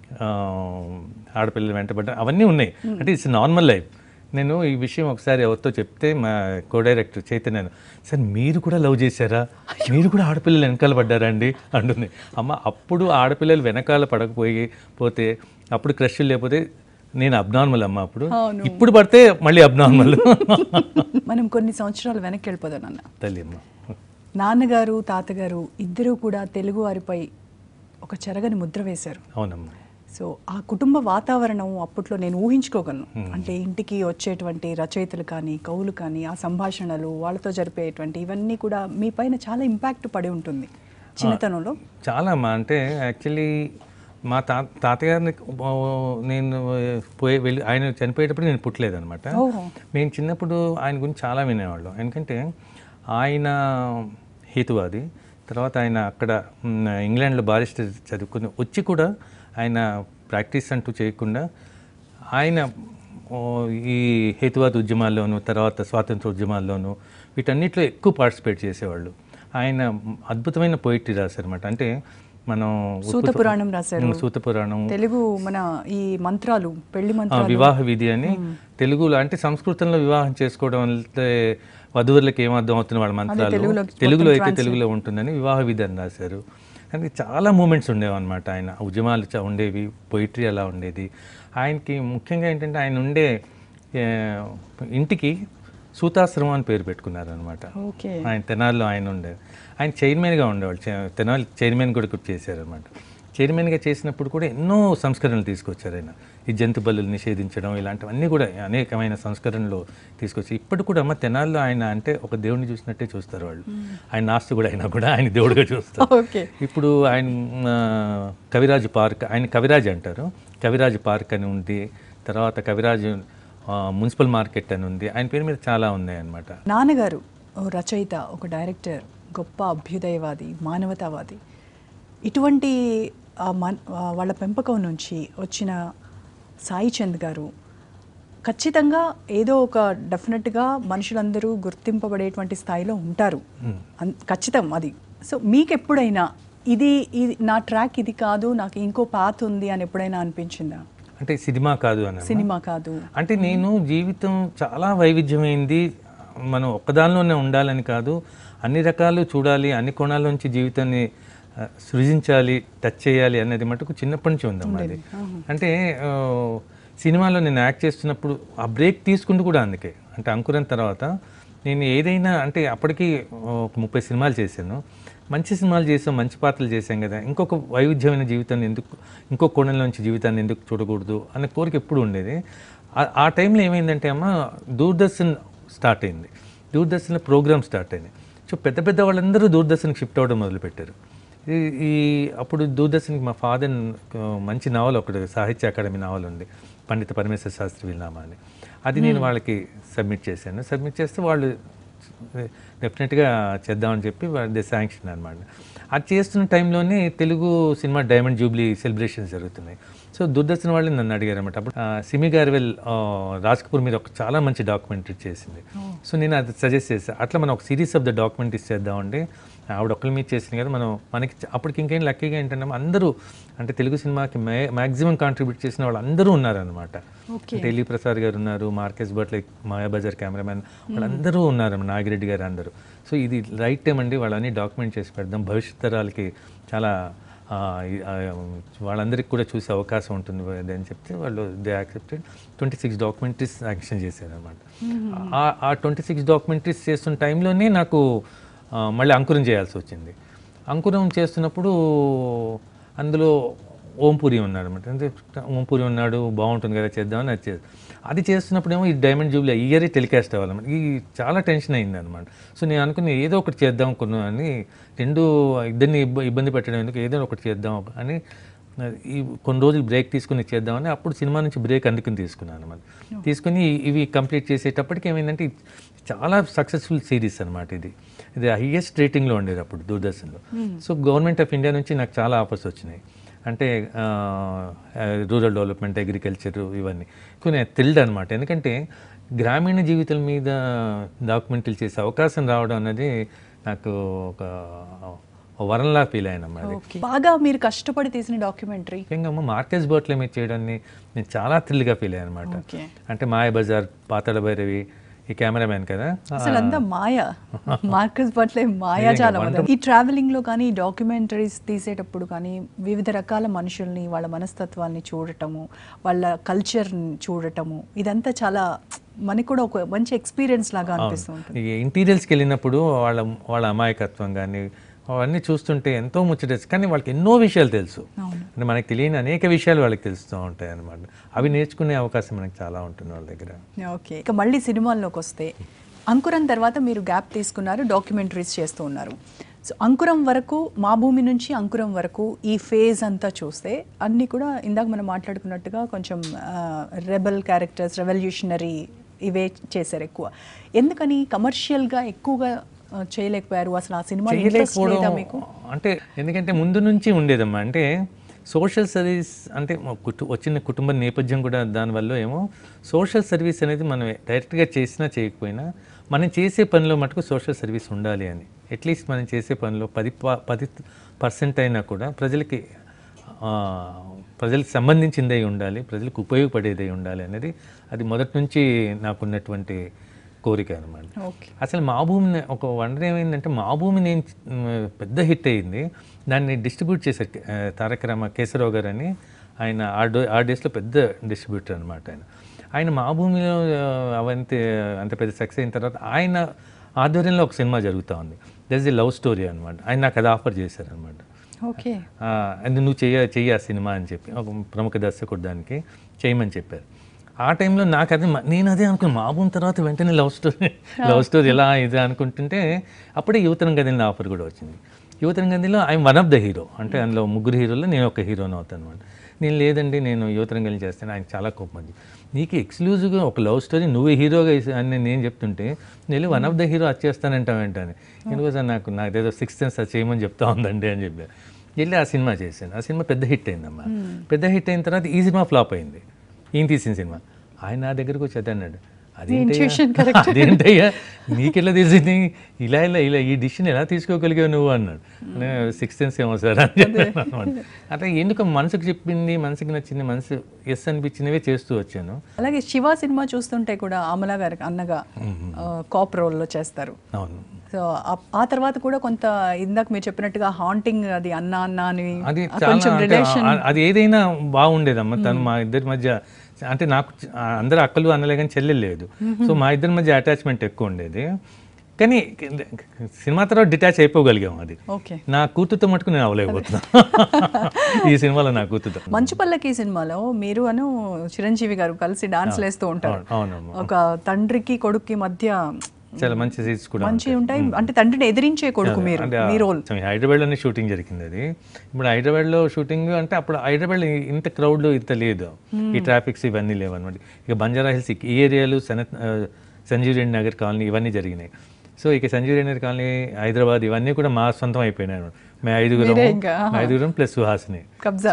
ఆడపిల్లలు వెంటబడ్డ అవన్నీ ఉన్నాయి అంటే ఇట్స్ నార్మల్ లైఫ్ నేను ఈ విషయం ఒకసారి ఎవరితో చెప్తే మా కో డైరెక్టర్ చైతన్య సార్ మీరు కూడా లవ్ చేశారా మీరు కూడా ఆడపిల్లలు వెనకాల పడ్డారా అండి అంటుంది అమ్మ అప్పుడు ఆడపిల్లలు వెనకాల పడకపోయి పోతే అప్పుడు క్రష్లు లేకపోతే నేను అబ్నార్మల్ అమ్మ అప్పుడు అవును. ఇప్పుడు పడితే మళ్ళీ అబ్నార్మల్ మనం కొన్ని సంవత్సరాలు వెనక్కి వెళ్ళిపోదాం నాన్న తల్లి అమ్మ నాన్నగారు తాతగారు ఇద్దరూ కూడా తెలుగు వారిపై ఒక చెరగని ముద్ర వేశారు అవునమ్మా సో ఆ కుటుంబ వాతావరణం అప్పట్లో నేను ఊహించుకోగలను అంటే ఇంటికి వచ్చేటువంటి రచయితలు కానీ కవులు కానీ ఆ సంభాషణలు వాళ్ళతో జరిపేటువంటి ఇవన్నీ కూడా మీ పైన చాలా ఇంపాక్ట్ పడి ఉంటుంది చిన్నతనంలో చాలా అమ్మా అంటే యాక్చువల్లీ మా తా తాతగారిని ఓ, నేను పోయి వెళ్ళి ఆయన చనిపోయేటప్పుడు నేను పుట్టలేదనమాట ఓహో మేము చిన్నప్పుడు ఆయన గురించి చాలా వినేవాళ్ళం ఎందుకంటే ఆయన హేతువాది తర్వాత ఆయన అక్కడ మ్, ఇంగ్లాండ్లో బారిస్టర్ చదువుకుని వచ్చి కూడా ఆయన ప్రాక్టీస్ అంటూ చేయకుండా ఆయన ఓ, ఈ హేతువాద ఉద్యమాల్లోనూ తర్వాత స్వాతంత్ర ఉద్యమాల్లోనూ వీటన్నిటిలో ఎక్కువ పార్టిసిపేట్ చేసేవాళ్ళు ఆయన అద్భుతమైన పోయిట్రీ రాశారన్నమాట అంటే మనం సూత పురాణం రాశారు ఉమ్, సూత పురాణం తెలుగు మన ఈ మంత్రాలు పెళ్లి ఆ, మంత్రాలు వివాహ విధి అని తెలుగులో అంటే సంస్కృతంలో వివాహం చేసుకోవడం అంటే వధువులకు ఏమర్థం అవుతుంది వాళ్ళ మంత్రాలు తెలుగులోకి తెలుగులో అయితే తెలుగులో ఉంటుందని వివాహ విధి అని రాశారు కానీ చాలా మూమెంట్స్ ఉండేవి అనమాట ఆయన ఉద్యమాలు చా- ఉండేవి పొయిటరీ అలా ఉండేది ఆయనకి ముఖ్యంగా ఏంటంటే ఆయన ఉండే ఏ, ఇంటికి సూతాశ్రమం అని పేరు పెట్టుకున్నారనమాట ఓకే ఆయన తెనాల్లో ఆయన ఉండే ఆయన చైర్మన్గా ఉండేవాళ్ళు చే- తెనాలి చైర్మన్ కూడా కూడా చేశారనమాట చైర్మన్గా చేసినప్పుడు కూడా ఎన్నో సంస్కరణలు తీసుకొచ్చారు ఆయన ఈ జంతు బలులు నిషేధించడం ఇలాంటివన్నీ కూడా అనేకమైన సంస్కరణలు తీసుకొచ్చి ఇప్పటి కూడా అమ్మ తెనాల్లో ఆయన అంటే ఒక దేవుడిని చూసినట్టే చూస్తారు వాళ్ళు ఆయన నాస్తికుడు అయినా కూడా ఆయన దేవుడిగా చూస్తారు ఓకే ఇప్పుడు ఆయన ఆ, కవిరాజు పార్క్ ఆయన కవిరాజ్ అంటారు కవిరాజు పార్క్ అని ఉంది తర్వాత కవిరాజు ఆ, మున్సిపల్ మార్కెట్ అని ఉంది ఆయన పేరు మీద చాలా ఉన్నాయి అన్నమాట నాన్నగారు ఓ రచయిత ఒక డైరెక్టర్ గొప్ప అభ్యుదయవాది మానవతావాది ఇటువంటి ఆ మన్ ఆ వాళ్ళ పెంపకం నుంచి వచ్చిన సాయి చంద్ గారు ఖచ్చితంగా ఏదో ఒక డెఫినెట్గా మనుషులందరూ గుర్తింపబడేటువంటి స్థాయిలో ఉంటారు అన్- ఖచ్చితం అది సో మీకు ఎప్పుడైనా ఇది ఇది నా ట్రాక్ ఇది కాదు నాకు ఇంకో పాత్ ఉంది అని ఎప్పుడైనా అనిపించిందా అంటే సినిమా కాదు అని సినిమా కాదు అంటే నేను జీవితం చాలా వైవిధ్యమైంది మనం ఒక్కదానిలోనే ఉండాలని కాదు అన్ని రకాలు చూడాలి అన్ని కోణాల్లోంచి జీవితాన్ని ఆ, సృజించాలి టచ్ చేయాలి అనేది మటుకు చిన్నప్పటి నుంచి ఉందమ్మా అది అంటే ఆ, సినిమాలో నేను యాక్ట్ చేస్తున్నప్పుడు ఆ బ్రేక్ తీసుకుంటూ కూడా అందుకే అంటే అంకురం తర్వాత నేను ఏదైనా అంటే అప్పటికి ఒక ముప్పై సినిమాలు చేశాను మంచి సినిమాలు చేసాం మంచి పాత్రలు చేశాం కదా ఇంకొక వైవిధ్యమైన జీవితాన్ని ఎందుకు ఇంకో కోణంలోంచి జీవితాన్ని ఎందుకు చూడకూడదు అనే కోరిక ఎప్పుడు ఉండేది ఆ- ఆ టైంలో ఏమైందంటే అమ్మ దూరదర్శన్ స్టార్ట్ అయింది దూరదర్శన్లో ప్రోగ్రామ్ స్టార్ట్ అయింది సో పెద్ద పెద్ద వాళ్ళందరూ దూరదర్శన్కి షిఫ్ట్ అవ్వడం మొదలుపెట్టారు ఈ ఈ అప్పుడు దూరదర్శన్కి మా ఫాదర్ మంచి నావల్ ఒకటి సాహిత్య అకాడమీ నావల్ ఉంది పండిత పరమేశ్వర శాస్త్రి వీళ్ళనామా అని అది నేను వాళ్ళకి సబ్మిట్ చేశాను సబ్మిట్ చేస్తే వాళ్ళు డెఫినెట్గా చేద్దామని చెప్పి దే శాంక్షన్ అనమాట అది చేస్తున్న టైంలోనే Telugu cinema diamond jubilee celebrations జరుగుతున్నాయి సో దూరదర్శన్ వాళ్ళు నన్ను అడిగారు అనమాట అప్పుడు ఆ, సిమి గార్వెల్ ఆ, రాజ్ కపూర్ మీద ఒక చాలా మంచి డాక్యుమెంటరీ చేసింది సో నేను అది సజెస్ట్ చేశాను అట్లా మనం ఒక సిరీస్ ఆఫ్ ద డాక్యుమెంటరీస్ చేద్దామండి ఆవిడ ఒక్కరి మీద చేసింది కదా మనం మనకి చ- అప్పటికి ఇంకేం లక్కీగా ఏంటంటే అందరూ అంటే తెలుగు సినిమాకి మ్యా మ్యాక్సిమం కాంట్రిబ్యూట్ చేసిన వాళ్ళు అందరూ ఉన్నారనమాట ఓకే అంటే ఎల్లి ప్రసాద్ గారు ఉన్నారు మార్కెస్ భట్ లైక్ మాయాబజార్ కెమెరామెన్ వాళ్ళందరూ ఉన్నారు నాగిరెడ్డి గారు అందరూ సో ఇది రైట్ టైం అండి వాళ్ళని డాక్యుమెంట్ చేసి పెడదాం భవిష్యత్ తరాలకి చాలా ఆ, ఈ- ఆ, వాళ్ళందరికీ కూడా చూసే అవకాశం ఉంటుంది అది అని చెప్తే వాళ్ళు they accepted twenty six documentaries action చేశారు అనమాట ఆ ట్వంటీ సిక్స్ డాక్యుమెంటరీస్ చేస్తున్న టైంలోనే నాకు ఆ, మళ్ళీ అంకురం చేయాల్సి వచ్చింది అంకురం చేస్తున్నప్పుడు అందులో ఓంపురి ఉన్నాడు అనమాట అంటే ఓంపురి ఉన్నాడు బాగుంటుంది కదా చేద్దామని అది చేద్దాం అది చేస్తున్నప్పుడేమో ఈ డైమండ్ జూబ్లీ ఇయరే టెలికాస్ట్ అవ్వాలన్నమాట ఈ చాలా టెన్షన్ అయింది అనమాట సో నేను అనుకుని ఏదో ఒకటి చేద్దాం అనుకున్నా అని రెండు ఇద్దరిని ఇబ్బ ఇబ్బంది పెట్టడం ఎందుకు ఏదో ఒకటి చేద్దాం అని ఈ కొన్ని రోజులు బ్రేక్ తీసుకుని చేద్దామని అప్పుడు సినిమా నుంచి బ్రేక్ అందుకుని తీసుకున్నాను అనమాట తీసుకుని ఇవి కంప్లీట్ చేసేటప్పటికి ఏమైందంటే ఇది చాలా సక్సెస్ఫుల్ సిరీస్ అనమాట ఇది ఇది హైయెస్ట్ రేటింగ్లో ఉండేది అప్పుడు దూరదర్శన్లో సో గవర్నమెంట్ ఆఫ్ ఇండియా నుంచి నాకు చాలా ఆఫర్స్ వచ్చినాయి అంటే రూరల్ డెవలప్మెంట్ అగ్రికల్చర్ ఇవన్నీ కొన్ని థ్రిల్డ్ అనమాట ఎందుకంటే గ్రామీణ జీవితం మీద డాక్యుమెంటరీలు చేసే అవకాశం రావడం అనేది నాకు ఒక వరంలా ఫీల్ అయ్యానమ్మా అది ఓకే బాగా మీరు కష్టపడి తీసిన డాక్యుమెంటరీ ముఖ్యంగా అమ్మ మార్కెస్ బోట్లో మీద చేయడాన్ని నేను చాలా థ్రిల్గా ఫీల్ అయ్యాను అనమాట ఓకే అంటే మాయ బజార్ పాతాళ భైరవి ఈ కెమెరామ్యాన్ కదా అసలు అంతా మాయ మార్కస్ పట్ల మాయాజాలం అదంతా. ఈ ట్రావెలింగ్ లో కానీ డాక్యుమెంటరీస్ తీసేటప్పుడు కానీ వివిధ రకాల మనుషుల్ని వాళ్ళ మనస్తత్వాల్ని చూడటము వాళ్ళ కల్చర్ చూడటము ఇదంతా చాలా మనకి కూడా ఒక మంచి ఎక్స్పీరియన్స్ లాగా అనిపిస్తూ ఉంటుంది ఈ ఇంటీరియల్స్కి వెళ్ళినప్పుడు వాళ్ళ వాళ్ళ అమాయకత్వం కానీ అవన్నీ చూస్తుంటే ఎంతో ముచ్చటేసి కానీ వాళ్ళకి ఎన్నో విషయాలు తెలుసు అవును అంటే మనకి తెలియని అనేక విషయాలు వాళ్ళకి తెలుస్తూ ఉంటాయి అన్నమాట అవి నేర్చుకునే అవకాశం మనకి చాలా ఉంటుంది వాళ్ళ దగ్గర ఓకే ఇక మళ్ళీ సినిమాల్లోకి వస్తే అంకురం తర్వాత మీరు గ్యాప్ తీసుకున్నారు డాక్యుమెంటరీస్ చేస్తూ ఉన్నారు సో అంకురం వరకు మా భూమి నుంచి అంకురం వరకు ఈ ఫేజ్ అంతా చూస్తే అన్నీ కూడా ఇందాక మనం మాట్లాడుకున్నట్టుగా కొంచెం రెబల్ క్యారెక్టర్స్ రెవల్యూషనరీ ఇవే చేశారు ఎక్కువ ఎందుకని కమర్షియల్గా ఎక్కువగా ఆ, చేయలేకపోయారు అసలు ఆ సినిమా ఇంట్రెస్ట్ లేదా చేయలేకపోవడం మీకు అంటే ఎందుకంటే ముందు నుంచి ఉండేదమ్మా అంటే సోషల్ సర్వీస్ అంటే మా కుటు వచ్చిన కుటుంబ నేపథ్యం కూడా దానివల్ల ఏమో సోషల్ సర్వీస్ అనేది మనం డైరెక్ట్గా చేసినా చేయకపోయినా మనం చేసే పనిలో మటుకు సోషల్ సర్వీస్ ఉండాలి అని అట్లీస్ట్ మనం చేసే పనిలో పది ప- పది పర్సెంట్ అయినా కూడా ప్రజలకి ఆ, ప్రజలకు సంబంధించిందై ఉండాలి ప్రజలకు ఉపయోగపడేదై ఉండాలి అనేది అది మొదటి నుంచి నాకున్నటువంటి కోరిక అనమాట ఓకే అసలు మా భూమి ఒక వండర్ ఏమైందంటే మా భూమి నేను మ్, పెద్ద హిట్ అయింది దాన్ని డిస్ట్రిబ్యూట్ చేశారు ఆ, తారక రామ కేశవరావు గారు అని ఆయన ఆ డో ఆ డేస్లో పెద్ద డిస్ట్రిబ్యూటర్ అనమాట ఆయన ఆయన మా భూమిలో ఆ, అవంతే అంత పెద్ద సక్సెస్ అయిన తర్వాత ఆయన ఆధ్వర్యంలో ఒక సినిమా జరుగుతూ ఉంది దట్ ఇస్ లవ్ స్టోరీ అనమాట ఆయన నాకు అది ఆఫర్ చేశారనమాట ఓకే ఆ, అది నువ్వు చెయ్య చెయ్యి ఆ సినిమా అని చెప్పి ఒక ప్రముఖ దర్శకుడు దానికి చేయమని చెప్పారు ఆ టైంలో నాకు అది మ- నేను అదే అనుకున్నాను మా భూమి తర్వాత వెంటనే లవ్ స్టోరీ లవ్ స్టోరీ ఎలా ఇది అనుకుంటుంటే అప్పుడే యువతరం గదిలో ఆఫర్ కూడా వచ్చింది యువతరం గదిలో I'm one of the hero అంటే అందులో ముగ్గురు హీరోలో నేను ఒక హీరోని అవుతాను అనమాట నేను లేదండి నేను యువతరం గది చేస్తాను ఆయన చాలా కోపం ఉంది నీకు ఎక్స్క్లూజివ్గా ఒక లవ్ స్టోరీ నువ్వే హీరోగా వేసి- అని నేను చెప్తుంటే నేను వన్ ఆఫ్ ద హీరో వచ్చేస్తానంటావు ఏంటని ఎందుకోసం నాకు నాకు ఏదో సిక్స్త్ సెన్స్ అది చేయమని చెప్తా ఉందండి అని చెప్పారు వెళ్ళి ఆ సినిమా చేశాను ఆ సినిమా పెద్ద హిట్ అయిందమ్మా పెద్ద హిట్ అయిన తర్వాత ఈ సినిమా ఫ్లాప్ అయింది ఈయన తీసిన సినిమా ఆయన నా దగ్గరకు వచ్చి అదే అన్నాడు intuition అదేంటయ్యా అదేంటయ్యా నీకెలా తెలిసింది ఇలా ఇలా ఇలా ఈ డిసిషన్ ఎలా తీసుకోగలిగావు నువ్వు అన్నాడు సిక్స్ సెన్స్ ఏమో సార్ అని చెప్పాను అనమాట అట్లా ఎందుకు మనసుకు చెప్పింది మనసుకి నచ్చింది మనసు ఎస్ అనిపించినవే చేస్తూ వచ్చాను అలాగే శివ సినిమా చూస్తుంటే కూడా అమల గారికి అన్నగా కాప్ రోల్లో చేస్తారు అవును సో ఆ- ఆ తర్వాత కూడా కొంత ఇందాక మీరు చెప్పినట్టుగా హాంటింగ్ అది అన్న అన్న అని అది ఆ చాలా కొంచెం అంటే రిలేషన్ ఆ- అది ఏదైనా బాగుండేదమ్మా తను మా ఇద్దరి మధ్య అంటే నాకు చ- ఆ అందరు అక్కలు అన్నలే కానీ చెల్లెలు లేదు సో మా ఇద్దరి మధ్య అటాచ్మెంట్ ఎక్కువ ఉండేది కానీ సినిమా తర్వాత డిటాచ్ అయిపోగలిగాం అది ఓకే నా కూతురుతో మటుకు నేను అవ్వలేకపోతున్నా ఈ సినిమాలో నా కూతురుతో మంచు పల్లకి సినిమాలో మీరు అను చిరంజీవి గారు కలిసి డాన్స్ వేస్తూ ఉంటారు అవును- అవునమ్మా ఒక తండ్రికి కొడుక్కి మధ్య చాలా మంచి సీన్స్ కూడా మంచి ఉంటాయి అంటే తండ్రిని ఎదిరించే కొడుకు మీరు అంటే మీ రోల్ కొంచెం హైదరాబాద్లోనే షూటింగ్ జరిగింది అది ఇప్పుడు హైదరాబాద్లో షూటింగ్ అంటే అప్పుడు హైదరాబాద్లో ఇంత క్రౌడ్ ఇంత లేదు ఈ ట్రాఫిక్స్ ఇవన్నీ లేవు అనమాట ఇక బంజారా హిల్స్ ఈ ఏరియాలు సనత్ ఆ, సంజీవ్ రెడ్డి నగర్ కాలనీ ఇవన్నీ జరిగినాయి సో ఇక సంజీవ్ రెడ్డి నగర్ కాలనీ హైదరాబాద్ ఇవన్నీ కూడా మా సొంతం అయిపోయినాయి అన్నమాట. మేము ఐదుగురం మీరే ఇంకా, మా ఐదుగురం ప్లస్ సుహాసిని కబ్జా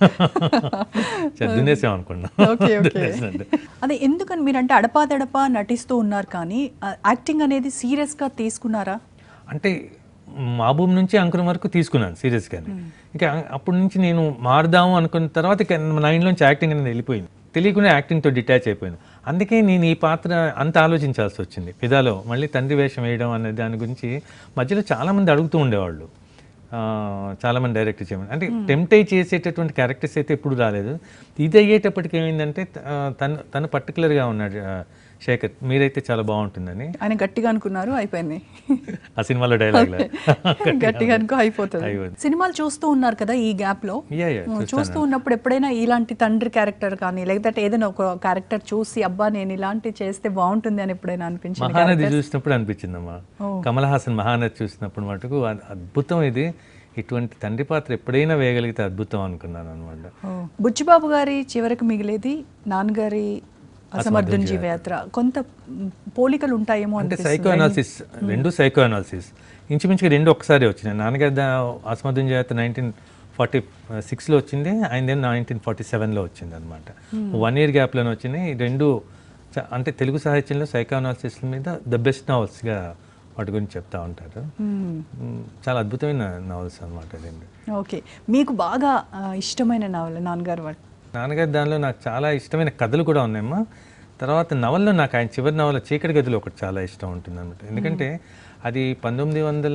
దున్నేసాం అనుకున్నాం ఓకే ఓకే దున్నేసినట్టు. అదే ఎందుకని మీరంటే అడపాదడపా నటిస్తూ ఉన్నారు కానీ యాక్టింగ్ అనేది సీరియస్ గా తీసుకున్నారా అంటే మాబూబ్ నుంచి అంకురం వరకు తీసుకున్నాను సీరియస్గానే ఇంకా అప్పటి నుంచి నేను మారుదాము అనుకున్న తర్వాత ఇక నా ఇంట్లోంచి యాక్టింగ్ అనేది వెళ్ళిపోయింది తెలియకుండా యాక్టింగ్తో డిటాచ్ అయిపోయింది అందుకే నేను ఈ పాత్ర అంత ఆలోచించాల్సి వచ్చింది పిదాలో మళ్ళీ తండ్రి వేషం వేయడం అనే దాని గురించి మధ్యలో చాలామంది అడుగుతూ ఉండేవాళ్ళు ఆ, చాలామంది డైరెక్ట్ చేయమని అంటే టెంప్ట్ అయి చేసేటటువంటి క్యారెక్టర్స్ అయితే ఎప్పుడు రాలేదు ఇది అయ్యేటప్పటికి ఏమైందంటే ఆ, తను తను పర్టికులర్గా ఉన్నాడు ఆ, శేఖర్ మీరైతే చాలా బాగుంటుందని ఆయన గట్టిగా అనుకున్నారు అయిపోయింది ఆ సినిమాలో డైలాగ్లో గట్టిగా అనుకో అయిపోతుంది అయిపోతుంది. సినిమాలు చూస్తూ ఉన్నారు కదా ఈ గ్యాప్ లో యా యా చూస్తూ ఉన్నప్పుడు ఎప్పుడైనా ఇలాంటి తండ్రి క్యారెక్టర్ కానీ లేకపోతే ఏదైనా ఒక క్యారెక్టర్ చూసి అబ్బా నేను ఇలాంటి చేస్తే బాగుంటుంది అని ఎప్పుడైనా అనిపించింది మహానది చూసినప్పుడు అనిపించిందమ్మా కమల్ హాసన్ మహానది చూసినప్పుడు మటుకు అద్- అద్భుతం ఇది ఇటువంటి తండ్రి పాత్ర ఎప్పుడైనా వేయగలిగితే అద్భుతం అనుకున్నాను అనమాట ఓ. బుచ్చిబాబు గారి చివరికి మిగిలేది నాన్నగారి అసమర్థుని జీవయాత్ర కొంత మ్, పోలికలు ఉంటాయేమో అంటే అనిపిస్తుంది సైకో అనాలిసిస్ రెండు సైకో అనాలిసిస్ ఇంచుమించుగా రెండు ఒక్కసారి వచ్చినాయి నాన్నగారి దా అస్మదున్ జాత నైన్టీన్ ఫార్టీ సిక్స్లో వచ్చింది ఆయన నైన్టీన్ ఫార్టీ సెవెన్లో వచ్చింది అనమాట వన్ ఇయర్ గ్యాప్లోనే వచ్చినాయి ఈ రెండు చ- అంటే తెలుగు సాహిత్యంలో సైకో అనాలిసిస్ మీద ద బెస్ట్ నావల్స్గా వాటి గురించి చెప్తా ఉంటారు మ్, మ్, చాలా అద్భుతమైన నావల్స్ అనమాట రెండు ఓకే మీకు బాగా ఆ, ఇష్టమైన నవల నాన్నగారు వాడు నాన్నగారి దానిలో నాకు చాలా ఇష్టమైన కథలు కూడా ఉన్నాయమ్మా తర్వాత నవల్లో నాకు ఆయన చివరి నవల చీకటి గదిలో ఒకటి చాలా ఇష్టం ఉంటుంది అనమాట ఎందుకంటే అది పంతొమ్మిది వందల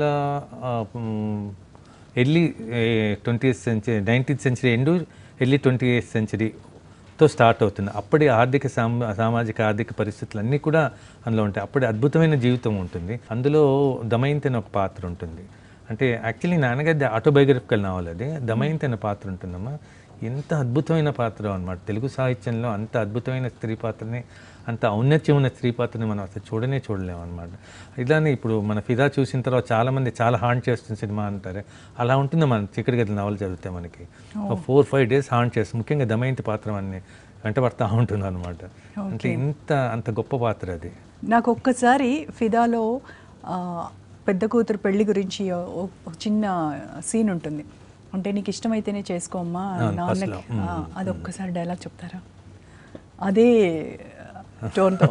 early twenty century nineteenth century end early twenty eighth సెంచరీతో స్టార్ట్ అవుతుంది అప్పటి ఆర్థిక సామ సామాజిక ఆర్థిక పరిస్థితులు అన్నీ కూడా అందులో ఉంటాయి అప్పటి అద్భుతమైన జీవితం ఉంటుంది అందులో దమయంతి అనే ఒక పాత్ర ఉంటుంది అంటే యాక్చువల్లీ నాన్నగారి ఆటోబయోగ్రఫికల్ నావల్ అది దమయంతి అనే పాత్ర ఉంటుందమ్మా ఎంత అద్భుతమైన పాత్ర అనమాట తెలుగు సాహిత్యంలో అంత అద్భుతమైన స్త్రీ పాత్రని అంత ఔన్నత్యం ఉన్న స్త్రీ పాత్రని మనం అసలు చూడనే చూడలేము అనమాట ఇలానే ఇప్పుడు మన ఫిదా చూసిన తర్వాత చాలామంది చాలా హాంట్ చేస్తుంది సినిమా అంటారు అలా ఉంటుంది మన చీకటి గది నవలు చదివితే మనకి ఫోర్ ఫైవ్ డేస్ హాంట్ చేస్తుంది ముఖ్యంగా దమయంతి పాత్ర అన్ని వెంట పడతా ఉంటుంది అనమాట అంటే ఇంత అంత గొప్ప పాత్ర అది నాకు ఒక్కసారి ఫిదాలో ఆ, పెద్ద కూతురు పెళ్లి గురించి ఓ- ఒక చిన్న సీన్ ఉంటుంది అంటే నీకు ఇష్టమైతేనే చేసుకోమ్మా నాన్నకి ఆ, అది ఒక్కసారి డైలాగ్ చెప్తారా అదే టోన్తో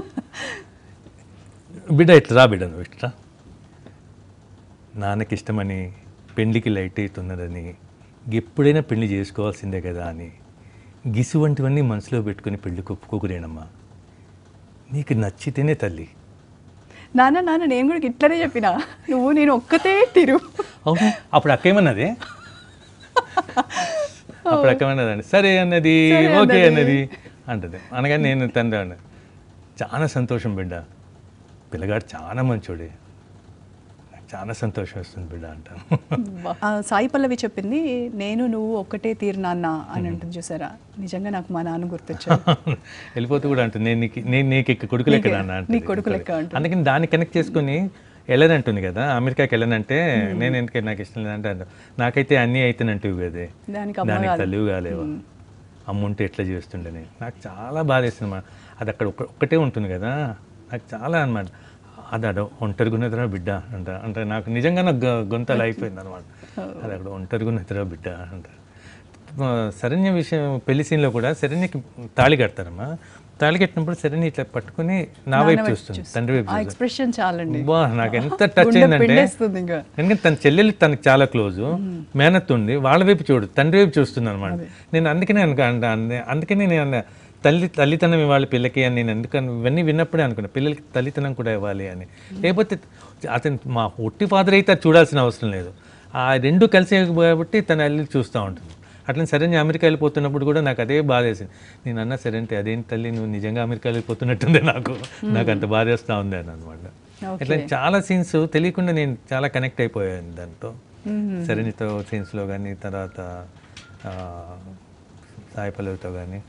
బిడ్డ ఇట్లా రా బిడ్డ నువ్వు ఇట్లా నాన్నకి ఇష్టమని పెళ్లికి లైట్ అవుతున్నదని ఎప్పుడైనా పెళ్లి చేసుకోవాల్సిందే కదా అని గిసు వంటివన్నీ మనసులో పెట్టుకుని పెళ్లి ఒప్పుకోకురేనమ్మా నీకు నచ్చితేనే తల్లి నాన్న నాన్న నేను కూడా ఇట్లనే చెప్పిన నువ్వు నేను ఒక్కతే తిరు అవును అప్పుడు అక్క ఏమన్నది అప్పుడు అక్క ఏమన్నదండి సరే అన్నది ఓకే అన్నది అంటది అనగానే నేను తండ్రి అన్న చాలా సంతోషం బిడ్డ పిల్లగాడు చాలా మంచోడే నాకు చాలా సంతోషం వస్తుంది బిడ్డ అంటాను ఆ, సాయి పల్లవి చెప్పింది నేను నువ్వు ఒక్కటే తీరు నాన్న అని అంటుంది చూసారా నిజంగా నాకు మా నాన్న గుర్తొచ్చారు వెళ్ళిపోతూ కూడా అంటుంది నేను నీకు నేను నీకు ఇక కొడుకు లెక్క నాన్న అంటుంది. నీ కొడుకు లెక్క అంటుంది. అందుకని దాన్ని కనెక్ట్ చేసుకుని వెళ్ళనంటుంది కదా అమెరికాకి వెళ్ళనంటే నేను ఎందుకు నాకు ఇష్టం లేదంటే అంటాను. నాకైతే అన్నీ అయితేనంటివి కదే దానికి దానికి తల్లివి కాలేవా అమ్ముంటే ఎట్లా చేస్తుండని నాకు చాలా బాధ వేస్తుంది మా అది అక్కడ ఒక్క ఒక్కటే ఉంటుంది కదా నాకు చాలా అనమాట అది అడ ఒంటరిగున్నదిరా బిడ్డ అంట అంటే నాకు నిజంగా నాకు గొ- గొంతలు అయిపోయింది అనమాట అది అక్కడ ఒంటరిగున్నదిరా బిడ్డ అంట ఆ, శరణ్య విషయం పెళ్లి సీన్లో కూడా శరణ్యకి తాళి కడతారమ్మా తాళి కట్టినప్పుడు సరే ఇట్లా పట్టుకుని నా వైపు చూస్తుంది తండ్రి వైపు ఆ ఎక్స్ప్రెషన్ చాలండి బా నాకు ఎంత టచ్ గుండె అయిందంటే పిండేస్తుంది ఇంకా ఎందుకంటే తన చెల్లెలు తనకు చాలా క్లోజ్ మేనత్ ఉంది వాళ్ళ వైపు చూడు తండ్రి వైపు చూస్తుంది అనమాట నేను అందుకనే అనుకో అంద- అంద- అందుకనే నేను అన్న తల్లి తల్లితనం ఇవ్వాలి పిల్లకి అని నేను ఎందుకని ఇవన్నీ విన్నప్పుడే అనుకున్నా పిల్లలకి తల్లితనం కూడా ఇవ్వాలి అని లేకపోతే అతను మా ఒట్టి ఫాదర్ అయితే అది చూడాల్సిన అవసరం లేదు ఆ రెండు కలిసి కాబట్టి తన వెళ్ళి చూస్తూ ఉంటుంది అట్లా సరే నేను అమెరికా వెళ్ళిపోతున్నప్పుడు కూడా నాకు అదే బాధ వేసింది నేను అన్నా సరే అంటే అదేం తల్లి నువ్వు నిజంగా అమెరికా వెళ్ళిపోతున్నట్టుంది నాకు నాకు అంత బాధ వేస్తూ ఉంది అని అనమాట ఇట్లా చాలా సీన్స్ తెలియకుండా నేను చాలా కనెక్ట్ అయిపోయాను దాంతో సరేనితో సీన్స్లో కానీ తర్వాత ఆ, సాయి పల్లవితో కానీ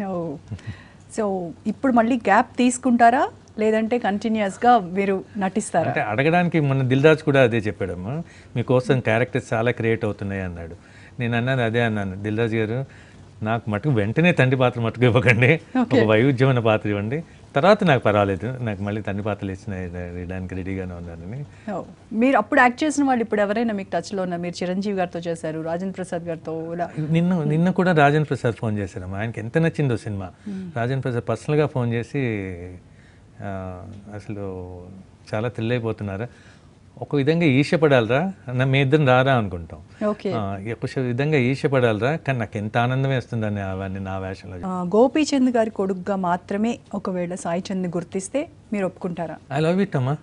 సో ఇప్పుడు మళ్ళీ గ్యాప్ తీసుకుంటారా లేదంటే continuous గా మీరు నటిస్తారా అంటే అడగడానికి మొన్న దిల్ రాజు కూడా అదే చెప్పాడమ్మా మీకోసం క్యారెక్టర్స్ చాలా క్రియేట్ అవుతున్నాయి అన్నాడు నేను అన్నాను అదే అన్నాను దిల్ రాజు గారు నాకు మటుకు వెంటనే తండ్రి పాత్ర మటుకు ఇవ్వకండి ఒక వైవిధ్యమైన పాత్ర ఇవ్వండి తర్వాత నాకు పర్వాలేదు నాకు మళ్ళీ తండ్రి పాత్రలు ఇచ్చిన వేయడానికి రెడీగానే ఉన్నానని ఓ, మీరు అప్పుడు యాక్ట్ చేసిన వాళ్ళు ఇప్పుడు ఎవరైనా మీకు టచ్లో ఉన్నారు మీరు చిరంజీవి గారితో చేశారు రాజేంద్ర ప్రసాద్ గారితో ఇలా నిన్న నిన్న కూడా రాజన్ ప్రసాద్ ఫోన్ చేశారమ్మా ఆయనకి ఎంత నచ్చిందో సినిమా రాజన్ ప్రసాద్ పర్సనల్గా ఫోన్ చేసి ఆ, అసలు చాలా థ్రిల్ అయిపోతున్నారు ఒక విధంగా ఈర్ష్యపడాలరా నా మీ ఇద్దరం రారా అనుకుంటాం ఓకే ఆ, ఒక విధంగా ఈర్ష్యపడాలరా కానీ నాకు ఎంత ఆనందం వేస్తుందని అవన్నీ నా వేషంలో ఆ, గోపీచంద్ గారి కొడుకుగా మాత్రమే ఒకవేళ సాయి చంద్ని గుర్తిస్తే మీరు ఒప్పుకుంటారా ఐ లవ్ ఇట్ అమ్మా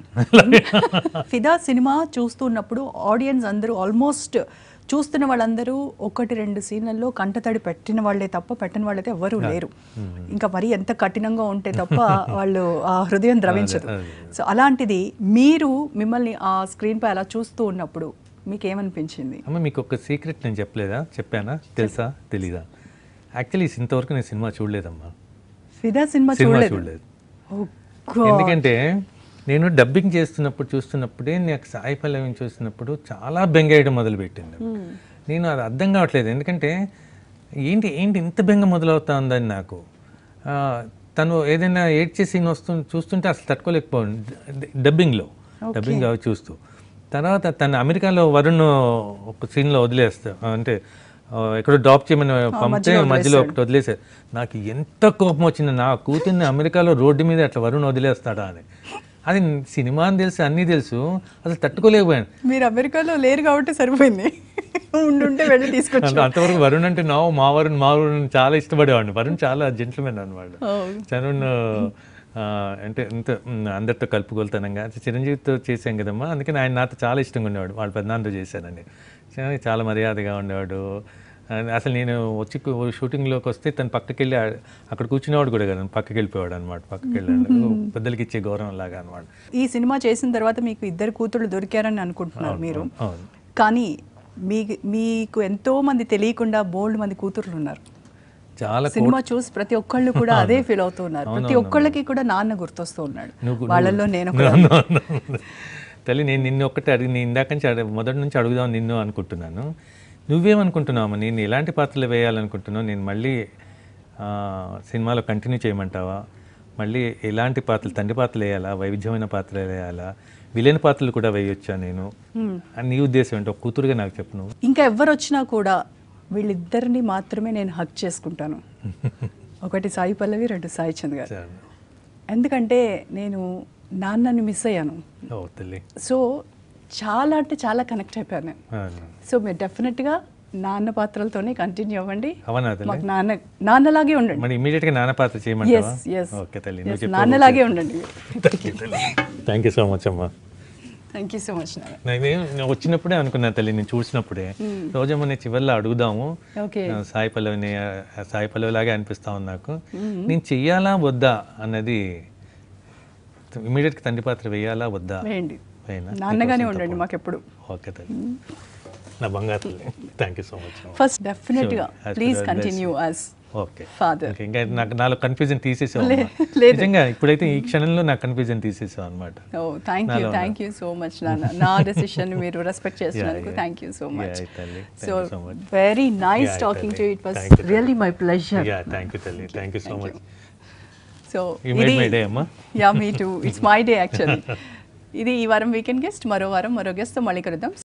ఫిదా సినిమా చూస్తున్నప్పుడు ఆడియన్స్ అందరూ ఆల్మోస్ట్ చూస్తున్న వాళ్ళందరూ ఒకటి రెండు సీన్లలో కంటతడి పెట్టిన వాళ్ళే తప్ప పెట్టిన వాళ్ళైతే ఎవరూ లేరు ఇంకా మరి ఎంత కఠినంగా ఉంటే తప్ప వాళ్ళు ఆ హృదయం ద్రవించదు సో అలాంటిది మీరు మిమ్మల్ని ఆ స్క్రీన్ పై అలా చూస్తూ ఉన్నప్పుడు మీకు ఏమనిపించింది అమ్మ మీకు ఒక సీక్రెట్ నేను చెప్పలేదా చెప్పానా తెలుసా తెలీదా యాక్చువల్లీ ఇంతవరకు నేను సినిమా చూడలేదమ్మా ఫిదా సినిమా సినిమా చూడలేదు చూడలేదు Oh God. ఎందుకంటే నేను డబ్బింగ్ చేస్తున్నప్పుడు చూస్తున్నప్పుడే నాకు సాయి పల్లవిని చూస్తున్నప్పుడు చాలా బెంగేయడం మొదలుపెట్టింది నేను అది అర్థం కావట్లేదు ఎందుకంటే ఏంటి ఏంటి ఇంత బెంగ మొదలవుతుందని నాకు ఆ, తను ఏదైనా ఏడ్చే సీన్ వస్తు చూస్తుంటే అసలు తట్టుకోలేకపోయాను డబ్బింగ్లో డబ్బింగ్ అవి చూస్తూ తర్వాత తను అమెరికాలో వరుణ్ ఒక సీన్లో వదిలేస్తా అంటే ఆ, ఎక్కడో డ్రాప్ చేయమని పంపితే మధ్యలో ఒకటి వదిలేసారు నాకు ఎంత కోపం వచ్చింది నా కూతుర్ని అమెరికాలో రోడ్డు మీద అట్లా వరుణ్ వదిలేస్తాడా అని అది సినిమా అని తెలుసు అన్నీ తెలుసు అసలు తట్టుకోలేకపోయాను మీరు అమెరికాలో లేరు కాబట్టి సరిపోయింది ఉండుంటే వెళ్ళి తీసుకొచ్చి అంటే అంతవరకు వరుణ్ అంటే నా మా వరుణ్ మా వరుణ్ చాలా ఇష్టపడేవాడిని వరుణ్ చాలా జెంట్మెన్ అనమాట చరుణ్ ఆ, అంటే ఇంత మ్, అందరితో కలుపుకొలుతానంగా చిరంజీవితో చేశాం కదమ్మా అందుకని ఆయన నాతో చాలా ఇష్టంగా ఉండేవాడు వాళ్ళ పెద్దనాన్నతో చేశానని చిరంజీవి చాలా మర్యాదగా ఉండేవాడు ఆ, అసలు నేను వచ్చి కు- షూటింగ్లోకి వస్తే తను పక్కకి వెళ్ళి ఆ- అక్కడ కూర్చునేవాడు కూడా కదా పక్కకి వెళ్ళిపోయాడు అనమాట పక్కకి వెళ్ళాడు పెద్దలకి ఇచ్చే గౌరవం లాగా అనమాట ఈ సినిమా చేసిన తర్వాత మీకు ఇద్దరు కూతుళ్ళు దొరికారని అనుకుంటున్నారు మీరు అవును కానీ మీ మీకు ఎంతో మంది తెలియకుండా బోల్డ్ మంది కూతుర్లు ఉన్నారు చాలా సినిమా చూసి ప్రతి ఒక్కళ్ళు కూడా అదే ఫీల్ అవుతూ ఉన్నారు ప్రతి ఒక్కళ్ళకి కూడా నాన్న గుర్తొస్తూ ఉన్నాడు నువ్వు- వాళ్ళల్లో నేను No, no, no, no. తల్లి నేను నిన్ను ఒక్కటి అడిగి నేను ఇందాక నుంచి అడగ మొదటి నుంచి అడుగుదాం నిన్ను అనుకుంటున్నాను నువ్వేమనుకుంటున్నావు నేను ఎలాంటి పాత్రలు వేయాలనుకుంటున్నావు నేను మళ్ళీ ఆ, సినిమాలో కంటిన్యూ చేయమంటావా మళ్ళీ ఎలాంటి పాత్రలు తండ్రి పాత్రలు వేయాలా వైవిధ్యమైన పాత్రలు వేయాలా విలన్ పాత్రలు కూడా వేయొచ్చా నేను అని నీ ఉద్దేశం ఏంటో ఒక కూతురుగా నాకు చెప్పు నువ్వు ఇంకా ఎవరు వచ్చినా కూడా వీళ్ళిద్దరిని మాత్రమే నేను హక్ చేసుకుంటాను ఒకటి సాయి పల్లవి రెండు సాయి చంద్ గారు చాలు. ఎందుకంటే నేను నాన్నని మిస్ అయ్యాను ఓ తల్లి సో చాలా అంటే చాలా కనెక్ట్ అయిపోయాను నేను అవును. సో మీరు డెఫినెట్గా నాన్న పాత్రలతోనే కంటిన్యూ అవ్వండి అవునా తల్లి మాకు నాన్న నాన్నలాగే ఉండండి మరి ఇమీడియట్ గా నాన్న పాత్ర చేయమంటావా ఎస్ ఎస్ ఓకే తల్లి నువ్వు నాన్నలాగే ఉండండి థ్యాంక్ యూ సో మచ్ అమ్మా థ్యాంక్ యూ సో మచ్ నాన్న నేను నేను వచ్చినప్పుడే అనుకున్నా తల్లి నేను చూసినప్పుడే రోజమ్మ నేను చివరిలో అడుగుదాము ఓకే ఆ, సాయి పల్లవిని ఆ, సాయి పల్లవి లాగే అనిపిస్తా ఉంది నాకు నేను చెయ్యాలా వద్దా అన్నది ఇమీడియట్గా తండ్రి పాత్ర వేయాలా వద్దా వేయండి వేయనా నాన్నగానే ఉండండి మాకు ఎప్పుడు ఓకే తల్లి నా బంగారు తల్లి thank you so much first డెఫినెట్గా As please per the continue as okay father ఇంకా ఇంకా నాకు నాలో కన్ఫ్యూజన్ తీసేసావు అమ్మా. లేదు. నిజంగా ఇప్పుడైతే ఈ క్షణంలో నాకు కన్ఫ్యూజన్ తీసేసావు అనమాట ఓ thank you thank you so much నాన్న నా డెసిషన్ మీరు రెస్పెక్ట్ చేస్తున్నందుకు yeah. Thank you so much Yeah, తల్లి. Thank so you so much. Very nice Yeah, talking to తల్లి. It was Thank you, really my pleasure yeah thank you తల్లి thank you so much so You made my day, అమ్మా. Yeah me too it's my day actually ఇది ఈ వారం weekend guest మరో వారం మరో గెస్ట్తో మళ్ళీ కలుద్దాం